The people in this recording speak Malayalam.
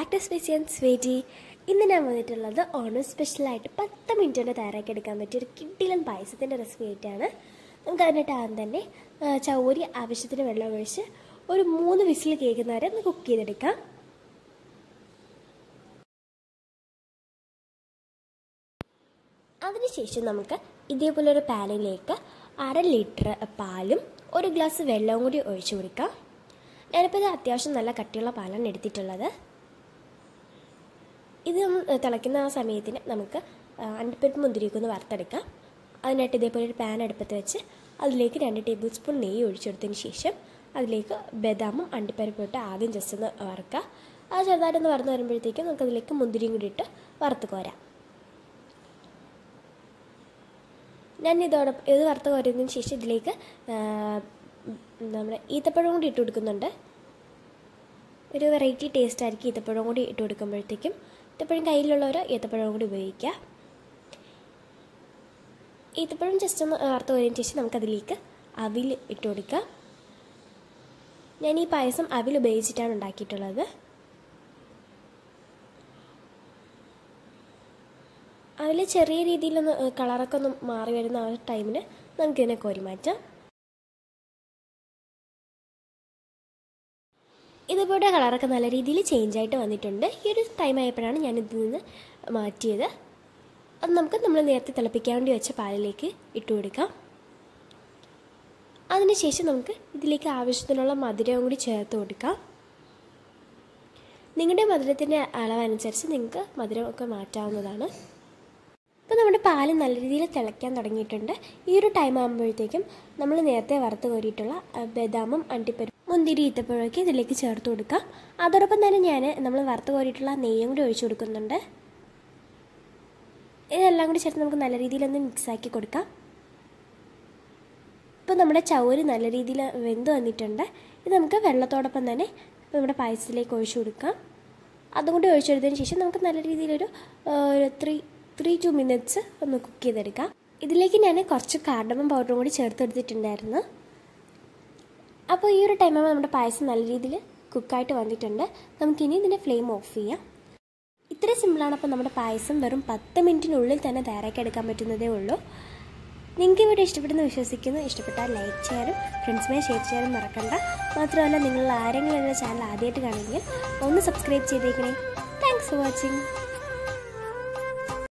back to spacey and sweety ഇന്ന് ഞാൻ വന്നിട്ടുള്ളത് ഓണം സ്പെഷ്യലായിട്ട് പത്ത് മിനിറ്റ് കൊണ്ട് തയ്യാറാക്കി എടുക്കാൻ പറ്റിയ ഒരു കിഡിലൻ പായസത്തിൻ്റെ റെസിപ്പി ആയിട്ടാണ് നമുക്ക് അതിനായിട്ട് ആദ്യം തന്നെ ആ, ചൗരി ആവശ്യത്തിന് വെള്ളം ഒഴിച്ച് ഒരു മൂന്ന് വിസിൽ കേൾക്കുന്നവരെ ഒന്ന് കുക്ക് ചെയ്തെടുക്കാം അതിനുശേഷം നമുക്ക് ഇതേപോലെ ഒരു പാനിലേക്ക് അര ലിറ്റർ പാലും ഒരു ഗ്ലാസ് വെള്ളവും കൂടി ഒഴിച്ചു കൊടുക്കാം ഞാനിപ്പോൾ ഇത് അത്യാവശ്യം നല്ല കട്ടിയുള്ള പാലാണ് എടുത്തിട്ടുള്ളത് ഇത് നമ്മൾ തിളയ്ക്കുന്ന ആ സമയത്തിന് നമുക്ക് അണ്ടിപ്പരിപ്പ് മുന്തിരിയൊക്കെ ഒന്ന് വറുത്തെടുക്കാം അതിനായിട്ട് ഇതേപോലെ ഒരു പാൻ അടുപ്പത്ത് വെച്ച് അതിലേക്ക് രണ്ട് ടേബിൾ സ്പൂൺ നെയ്യ് ഒഴിച്ചെടുത്തതിന് ശേഷം അതിലേക്ക് ബദാമും അണ്ടിപ്പരിപ്പും ഇട്ട് ആദ്യം ജസ്റ്റ് ഒന്ന് വറുക്കുക അത് ചെറുതായിട്ടൊന്ന് വറന്ന് വരുമ്പോഴത്തേക്കും നമുക്ക് അതിലേക്ക് മുന്തിരിയും കൂടി ഇട്ട് വറുത്ത് കോരാം ഞാൻ ഇതോടൊപ്പം ഇത് വറുത്ത് കോരുന്നതിന് ശേഷം ഇതിലേക്ക് നമ്മുടെ ഈത്തപ്പഴം കൂടി ഇട്ട് കൊടുക്കുന്നുണ്ട് ഒരു വെറൈറ്റി ടേസ്റ്റ് ആയിരിക്കും ഈത്തപ്പഴം കൂടി ഇട്ട് കൊടുക്കുമ്പോഴത്തേക്കും ഈത്തപ്പഴം കയ്യിലുള്ളവർ ഈത്തപ്പഴം കൂടി ഉപയോഗിക്കുക ഈത്തപ്പഴം ജസ്റ്റ് ഒന്ന് വറുത്ത് കോരിയതിന് ശേഷം നമുക്കതിലേക്ക് അവിൽ ഇട്ട് കൊടുക്കാം ഞാൻ ഈ പായസം അവിൽ ഉപയോഗിച്ചിട്ടാണ് ഉണ്ടാക്കിയിട്ടുള്ളത് അതിൽ ചെറിയ രീതിയിലൊന്ന് കളറൊക്കെ ഒന്ന് മാറി വരുന്ന ആ ടൈമിന് നമുക്കിതിനെ കോരി മാറ്റാം ഇതുപോലെ കളറൊക്കെ നല്ല രീതിയിൽ ചേഞ്ച് ആയിട്ട് വന്നിട്ടുണ്ട് ഈ ഒരു ടൈം ആയപ്പോഴാണ് ഞാൻ ഇതിൽ നിന്ന് മാറ്റിയത് അത് നമുക്ക് നമ്മൾ നേരത്തെ തിളപ്പിക്കാൻ വേണ്ടി വെച്ച പാലിലേക്ക് ഇട്ട് കൊടുക്കാം അതിനുശേഷം നമുക്ക് ഇതിലേക്ക് ആവശ്യത്തിനുള്ള മധുരവും കൂടി ചേർത്ത് കൊടുക്കാം നിങ്ങളുടെ മധുരത്തിൻ്റെ അളവനുസരിച്ച് നിങ്ങൾക്ക് മധുരമൊക്കെ മാറ്റാവുന്നതാണ് ഇപ്പോൾ നമ്മുടെ പാല് നല്ല രീതിയിൽ തിളയ്ക്കാൻ തുടങ്ങിയിട്ടുണ്ട് ഈ ഒരു ടൈം ആകുമ്പോഴത്തേക്കും നമ്മൾ നേരത്തെ വറുത്ത് കോരിയിട്ടുള്ള ബദാമും അണ്ടിപ്പരിപ്പും മുന്തിരി ഈത്തപ്പഴമൊക്കെ ഇതിലേക്ക് ചേർത്ത് കൊടുക്കാം അതോടൊപ്പം തന്നെ ഞാൻ നമ്മൾ വറുത്ത് കോരിയിട്ടുള്ള നെയ്യും കൂടി ഒഴിച്ചു കൊടുക്കുന്നുണ്ട് ഇതെല്ലാം കൂടി ചേർത്ത് നമുക്ക് നല്ല രീതിയിലൊന്ന് മിക്സാക്കി കൊടുക്കാം ഇപ്പോൾ നമ്മുടെ ചൗര് നല്ല രീതിയിൽ വെന്ത് വന്നിട്ടുണ്ട് ഇത് നമുക്ക് വെള്ളത്തോടൊപ്പം തന്നെ നമ്മുടെ പായസത്തിലേക്ക് ഒഴിച്ചു കൊടുക്കാം അതും കൂടി ഒഴിച്ചെടുത്തതിന് ശേഷം നമുക്ക് നല്ല രീതിയിലൊരു ഒരു ത്രീ ത്രീ ടു മിനിറ്റ്സ് ഒന്ന് കുക്ക് ചെയ്തെടുക്കാം ഇതിലേക്ക് ഞാൻ കുറച്ച് കാർഡമം പൗഡറും കൂടി ചേർത്തെടുത്തിട്ടുണ്ടായിരുന്നു അപ്പോൾ ഈ ഒരു ടൈമാകുമ്പോൾ നമ്മുടെ പായസം നല്ല രീതിയിൽ കുക്കായിട്ട് വന്നിട്ടുണ്ട് നമുക്കിനി ഇതിൻ്റെ ഫ്ലെയിം ഓഫ് ചെയ്യാം ഇത്ര സിമ്പിളാണ് അപ്പോൾ നമ്മുടെ പായസം വെറും പത്ത് മിനിറ്റിനുള്ളിൽ തന്നെ തയ്യാറാക്കി എടുക്കാൻ പറ്റുന്നതേ ഉള്ളൂ നിങ്ങൾക്ക് ഇവിടെ ഇഷ്ടപ്പെടുന്ന വിശ്വസിക്കുന്നു ഇഷ്ടപ്പെട്ടാൽ ലൈക്ക് ചെയ്യാനും ഫ്രണ്ട്സുമായി ഷെയർ ചെയ്യാനും മറക്കണ്ട മാത്രമല്ല നിങ്ങൾ ആരെങ്കിലും എൻ്റെ ചാനൽ ആദ്യമായിട്ട് കാണുമെങ്കിൽ ഒന്ന് സബ്സ്ക്രൈബ് ചെയ്തേക്കണേ താങ്ക്സ് ഫോർ വാച്ചിങ്